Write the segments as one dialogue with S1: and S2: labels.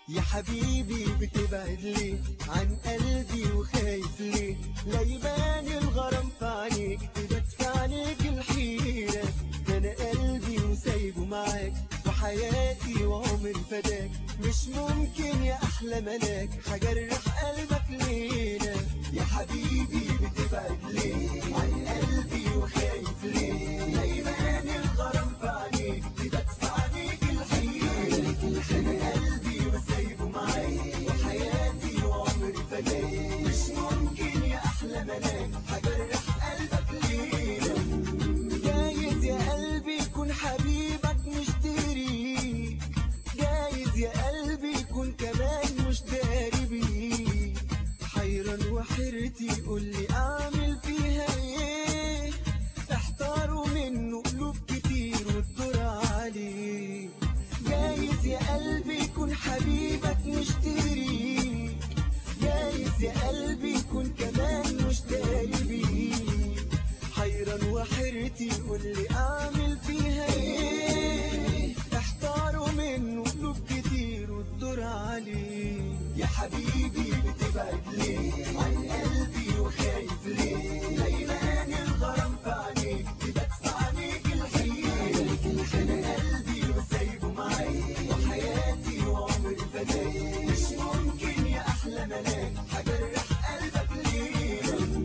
S1: يا حبيبي بتبعد ليه عن قلبي وخايف ليه لا يبان الغرام في عينيك تبات في عينيك الحيرة ده انا قلبي وسايبه معاك وحياتي وعمري فداك مش ممكن يا احلى ملاك هجرح قلبك لينا يا حبيبي بتبعد ليه عن قلبي وخايف ليه لا يبان الغرام في عينيك تبات في عينيك الحيرة انا قلبي وسايبه معاك وحياتي وعمري فداك مش ممكن يا احلى ملاك هجرح قلبك لينا جايز يا قلبي يكون حبيبك مشتريك جايز يا قلبي يكون كمان مش داري بيك حيران وحيرتي قولي اعمل فيها ايه احتاروا منه قلوب كتير والدور عليه جايز يا قلبي يكون حبيبك مشتريك جايز يا قلبي يكون كمان مش داري بيك حيران وحيرتي قولي اعمل فيها ايه احتاروا منه قلوب كتير والدور عليه يا حبيبي بتبعد ليه عن قلبي وخايف ليه لا يبان الغرام في عينيك تبات في عينيك الحيرة انا قلبي وسايبه معاك وحياتي وعمري فداك مش ممكن يا احلى ملاك هجرح قلبك ليه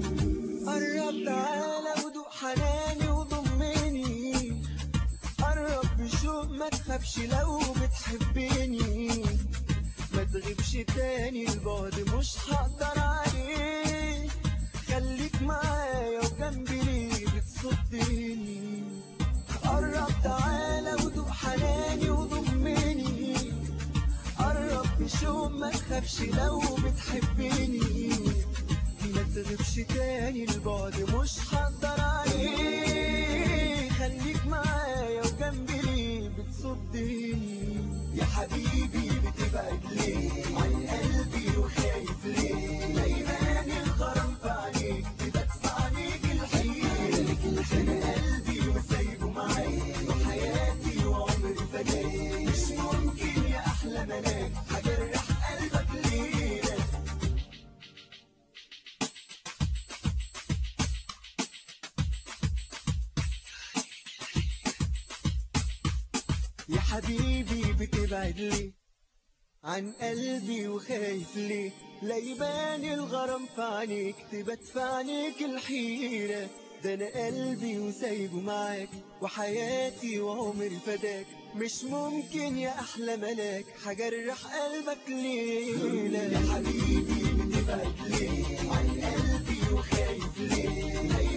S1: قرب تعالى ودوق حناني وضمني قرب بشوق ما تخافش لو بتحبني ما تغيبش تاني البعد مش هقدر عليه خليك معايا وجنبي ليه بتصدني قرب تعالى ودوق حناني وضمني قرب بشوق ما تخافش لو بتحبني ما تغيبش تاني البعد مش هقدر عليه خليك معايا وجنبي ليه بتصدني يا حبيبي بتبعد ليه عن قلبي وخايف ليه لا يبان الغرام في عينيك تبات في عينيك الحيرة انا قلبي وسايبه معاك وحياتي وعمري فداك مش ممكن يا احلى ملاك هجرح قلبك ليلة يا حبيبي بتبعد ليه عن قلبي وخايف ليه لا يبان الغرام في عينيك تبات في عينيك الحيرة ده انا قلبي وسايبه معاك وحياتي وعمري فداك مش ممكن يا احلى ملاك هجرح قلبك ليلة يا حبيبي بتبعد ليه عن قلبي وخايف ليه لا